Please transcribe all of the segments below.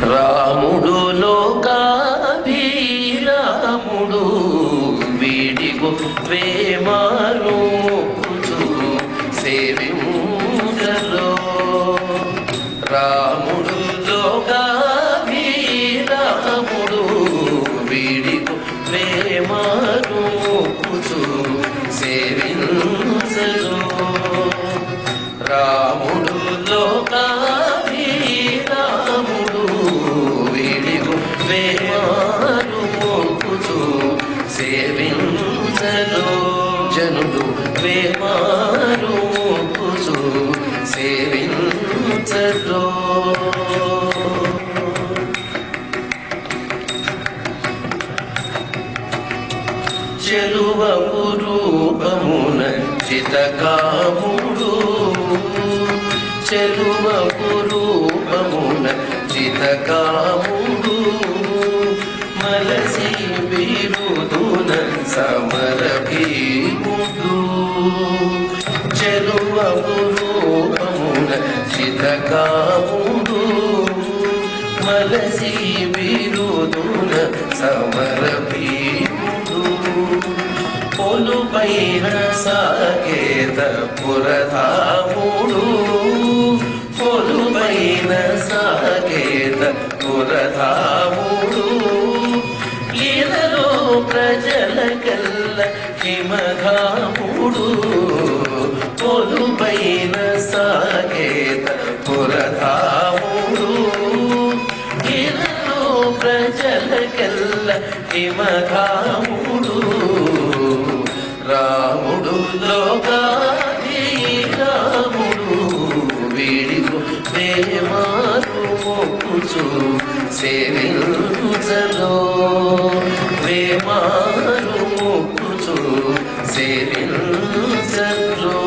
రాముడు లోకాభిరాముడు వీడిగు ప్రేమాను మొక్కుచు సేవించలో రాముడు లోకాభిరాముడు వీడిగు ప్రేమాను మొక్కుచు సేవించలో రాముడు లోకాభిరాముడు వీడిగు ప్రేమాను మోకుచు సేవించలో జనుడు ప్రేమాను మోకుచు సేవించలో చెలువ రూపమున చితకాముడు చెలువ రూపమున చితకాముడు మలసి బిరుదున సమర భీముడు చెలువ రూపమున చితకాముడు మలసి బిరుదున సమర భీముడు పొలుపైన సాగేత పురధాముడు పొలుపైన సాగేత పురధాముడు ఇదలో ప్రజల కల్ల హిమధాముడు పొలుపైన సాగేత పురధాముడు ఇదలో ప్రజల కల్ల హిమధాముడు రాముడు లోకాది రాముడు వీడికు ప్రేమాను మొక్కుచు సేవించలో ప్రేమాను మొక్కుచు సేవించలో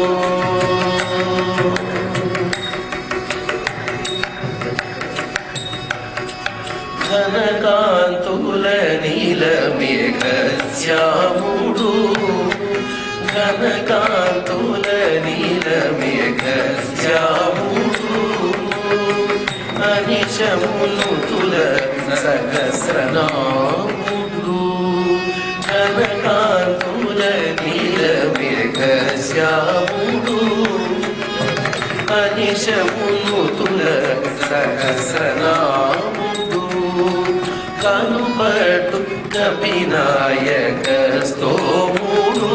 ఘనకాంతుల నీల మేఘ శ్యాముడు ఘనకాంతుల నీల మేఘ శ్యాముడు అనిశములు తుల సహస్రనాముడు ఘనకాంతుల నీల మేఘ శ్యాముడు అనిశములు తుల సహస్రనాముడు కనుపటు కవినాయక స్తోముడు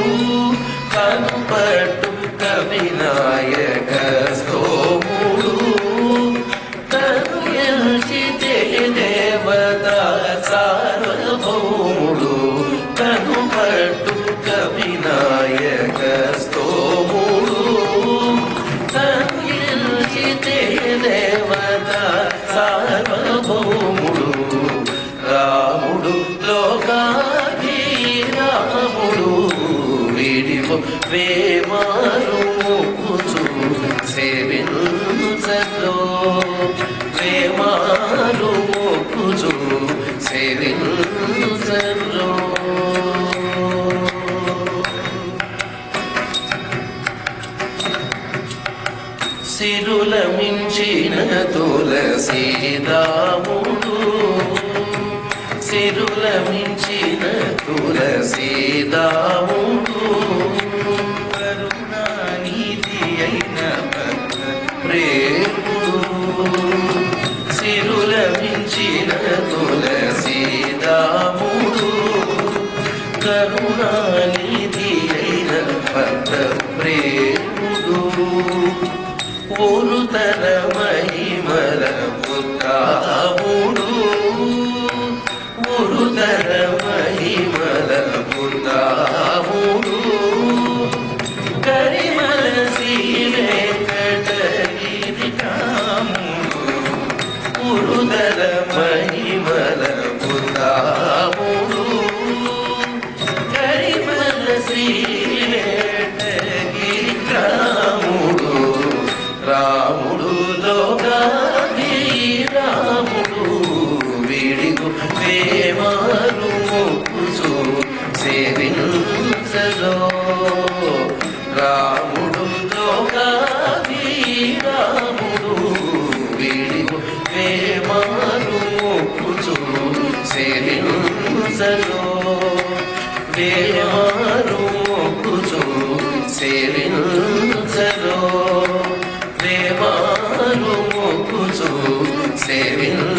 కనుపటు కవినాయక స్తోముడు కనుయల్చితే దేవత సార్వభౌముడు కనుపటు కవినాయక స్తోముడు కనుయల్చితే దేవత సార్వభౌముడు రాముడు లోకాది రాముడు వీడిపో వేమారు మొక్కుచు సేవించలో వేమారు మొక్కుచు సేవించలో సిరుల మించిన తులసీదాముడు సిరుల మించిన తులసీదాముడు కరుణానిధి అయిన భక్త ప్రేముడు సిరుల మించిన తులసీదాముడు కరుణానిధి అయిన భక్త ప్రేముడు ఊరుతర మహిమల పుత్రాముడు ఊరుతర మహిమల పుత్రాముడు కరిమల శ్రీవేంకటగిరి కాముడు ఊరుతర మహిమల పుత్రాముడు కరిమల శ్రీవేంకటగిరి రాముడు రాముడు లోకాది రాముడు వీడిగు ప్రేమాను మొక్కుచు సేవించలో రాముడు లోకాది రాముడు వీడిగు ప్రేమాను దేవారు మొక్కుచు సేవించరో దేవారు మొక్కుచు సేవించరో